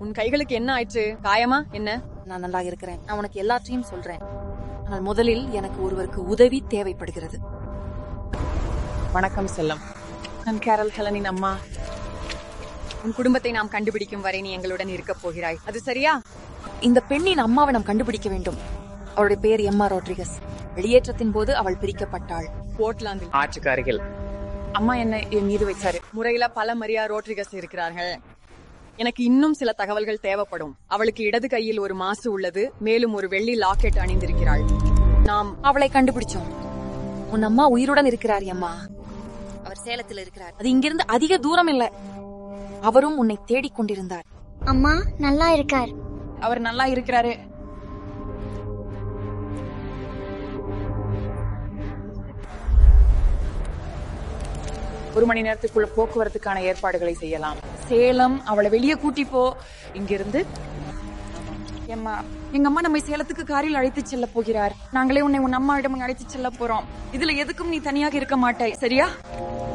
உன் கைகளுக்கு என்ன ஆயிற்று காயமா என்ன நான் நல்லா இருக்கிறேன் நான் உனக்கு எல்லாத்தையும் சொல்றேன் ஆனால் முதலில் எனக்கு ஒருவருக்கு உதவி தேவைப்படுகிறது வணக்கம் செல்லம் நான் கேரல் ஹெலனின் அம்மா உன் குடும்பத்தை நாம் கண்டுபிடிக்கும் வரை நீ எங்களுடன் இருக்கப் போகிறாய் அது சரியா இந்த பெண்ணின் அம்மாவை நாம் கண்டுபிடிக்க வேண்டும் அவளுடைய பெயர் எம்மா ரோட்ரிகஸ் வெளியேற்றத்தின் போது அவள் பிரிக்கப்பட்டாள் போர்ட்லாந்தில் ஆற்றுக்கு அருகில் அம்மா என்ன என் மீது வைச்சாரு முறையில பல மரியா ரோட்ரிகஸ் இருக்கிறார்கள் எனக்கு இன்னும் சில தகவல்கள் தேவைப்படும் அவளுக்கு இடது கையில் ஒரு மாசு உள்ளது மேலும் ஒரு வெள்ளி லாக்கெட் அணிந்திருக்கிறாள் நாம் அவளை கண்டுபிடிச்சோம் உன் அம்மா உயிருடன் இருக்கிறார் அம்மா அவர் சேலத்தில் இருக்கிறார் அது இங்கிருந்து அதிக தூரம் இல்ல அவரும் உன்னை தேடிக் கொண்டிருந்தார் அம்மா நல்லா இருக்கார் அவர் நல்லா இருக்கிறாரு ஒரு மணி நேரத்துக்குள்ள போக்குவரத்துக்கான ஏற்பாடுகளை செய்யலாம் சேலம் அவளை வெளியே கூட்டி போ இங்கிருந்து எம்மா எங்க அம்மா நம்மை சேலத்துக்கு காரில் அழைத்து செல்ல போகிறார் நாங்களே உன்னை உன் அம்மாவிடம் அழைத்து செல்ல போறோம் இதுல எதுக்கும் நீ தனியாக இருக்க மாட்டாய் சரியா